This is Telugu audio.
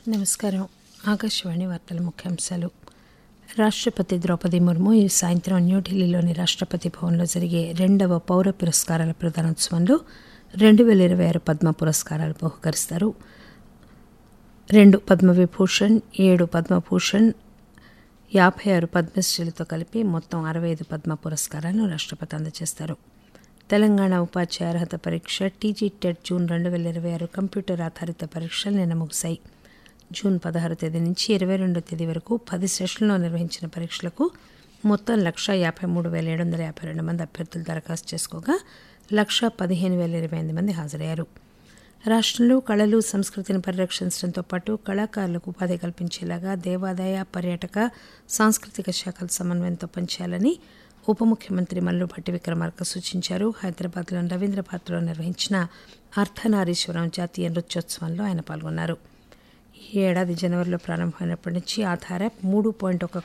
నమస్కారం ఆకాశవాణి వార్తల ముఖ్యాంశాలు రాష్ట్రపతి ద్రౌపది ముర్ము ఈ సాయంత్రం న్యూఢిల్లీలోని రాష్ట్రపతి భవన్లో జరిగే రెండవ పౌర పురస్కారాల ప్రదానోత్సవంలో రెండు వేల ఇరవై ఆరు పద్మ పురస్కారాలు బహుకరిస్తారు రెండు పద్మవిభూషణ్ ఏడు పద్మభూషణ్ యాభై ఆరు పద్మశ్రీలతో కలిపి మొత్తం అరవై ఐదు పద్మ పురస్కారాలను రాష్ట్రపతి అందజేస్తారు తెలంగాణ ఉపాధ్యాయ అర్హత పరీక్ష టీజీ టెట్ జూన్ రెండు వేల ఇరవై ఆరు కంప్యూటర్ ఆధారిత పరీక్షలు నిన్న ముగిశాయి జూన్ పదహారు తేదీ నుంచి ఇరవై రెండో తేదీ వరకు పది సెషన్లో నిర్వహించిన పరీక్షలకు మొత్తం లక్ష యాభై మూడు వేల ఏడు వందల యాభై రెండు మంది అభ్యర్థులు దరఖాస్తు చేసుకోగా లక్ష పదిహేను వేల ఇరవై ఎనిమిది మంది హాజరయ్యారు రాష్ట్రంలో కళలు సంస్కృతిని పరిరక్షించడంతో పాటు కళాకారులకు ఉపాధి కల్పించేలాగా దేవాదాయ పర్యాటక సాంస్కృతిక శాఖల సమన్వయంతో పనిచేయాలని ఉప ముఖ్యమంత్రి మల్లుభట్టి విక్రమార్క సూచించారు హైదరాబాద్లోని రవీంద్ర భారతిలో నిర్వహించిన అర్ధనారీశ్వరం జాతీయ నృత్యోత్సవంలో ఆయన పాల్గొన్నారు ఈ ఏడాది జనవరిలో ప్రారంభమైనప్పటి నుంచి ఆధార్ యాప్ మూడు పాయింట్ ఒక